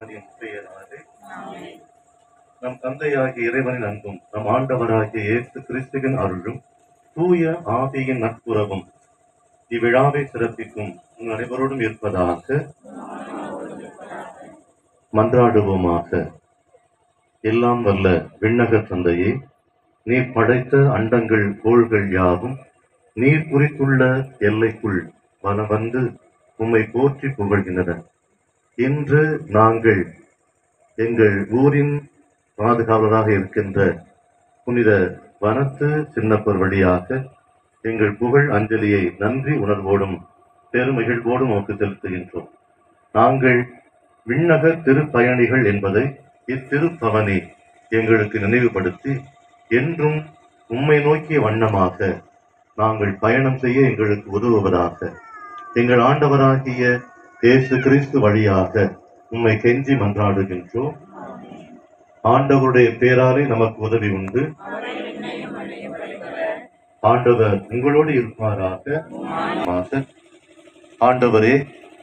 அவரின் பெயராலே நம் தந்தையாகிய இறைவனின் அன்பும் நம் ஆண்டவராகிய இயேசு கிறிஸ்துவின் அருளும் தூய ஆவியின் நட்புறவும் இவ்விழாவை சிறப்பிக்கும் உங்கள் அனைவரோடும் இருப்பதாக மன்றாடுவோமாக எல்லாம் வல்ல விண்ணக தந்தையே நீர் படைத்த அண்டங்கள் கோள்கள் யாவும் நீர் குறித்துள்ள எல்லைக்குள் வலம் வந்து உம்மை போற்றி புகழ்கின்றன இன்று நாங்கள் எங்கள் ஊரின் பாதுகாவலராக இருக்கின்ற புனித வனத்து சின்னப்பர் வழியாக எங்கள் புகழ் அஞ்சலியை நன்றி உணர்வோடும் பெருமகிழ்வோடும் நோக்கு செலுத்துகின்றோம் நாங்கள் விண்ணக திருப்பயணிகள் என்பதை இத்திருப்பவனி எங்களுக்கு நினைவுபடுத்தி என்றும் உம்மை நோக்கிய வண்ணமாக நாங்கள் பயணம் செய்ய எங்களுக்கு உதவுவதாக எங்கள் ஆண்டவராகிய இயேசு கிறிஸ்து வழியாக உம்மை கெஞ்சி மன்றாடுகின்றோம் ஆண்டவருடைய பேராலே நமக்கு உதவி உண்டு ஆண்டவர் உங்களோடு இருப்பாராக ஆக. ஆண்டவரே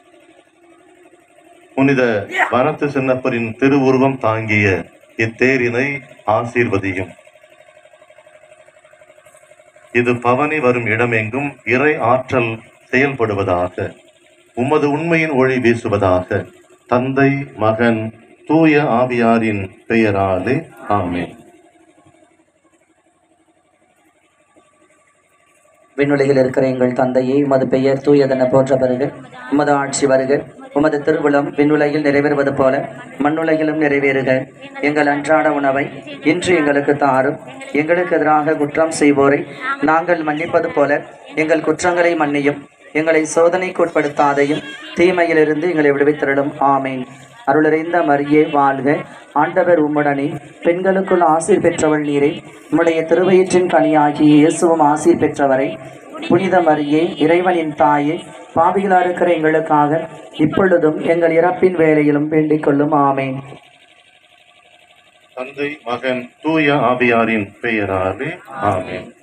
புனித வனத்து சின்னப்பரின் திருவுருவம் தாங்கிய இத்தேரினை ஆசீர்வதியும் இது பவனி வரும் இடமெங்கும் இறை ஆற்றல் செயல்படுவதாக உமது உண்மையின் ஒளி வீசுவதாக தந்தை மகன் தூய ஆவியாரின் பெயராலே ஆமென் விண்ணுலகில் இருக்கிற எங்கள் தந்தையே உமது பெயர் தூயதென போற்ற வருக உமது ஆட்சி வருக உமது திருவுளம் விண்ணுலகில் நிறைவேறுவது போல மண்ணுலகிலும் நிறைவேறுக எங்கள் அன்றாட உணவை இன்று எங்களுக்கு தாரும் எங்களுக்கு எதிராக குற்றம் செய்வோரை நாங்கள் மன்னிப்பது போல எங்கள் குற்றங்களை மன்னியும் எங்களை சோதனைக்கு உட்படுத்தாதையும் தீமையிலிருந்து எங்களை விடுவித்திரளும் ஆமேன் அருளறிந்த மரியே வாழ்க ஆண்டவர் உம்முடனே பெண்களுக்குள் ஆசீர் பெற்றவள் நீரே உம்முடைய திருவயிற்றின் கனியாகிய இயேசுவும் ஆசீர் பெற்றவரை புனித மரியே இறைவனின் தாயே பாவிகளா இருக்கிற எங்களுக்காக இப்பொழுதும் எங்கள் இறப்பின் வேலையிலும் வேண்டிக் கொள்ளும் ஆமேன் தந்தை மகன் தூய ஆவியாரின் பெயராலே ஆமென்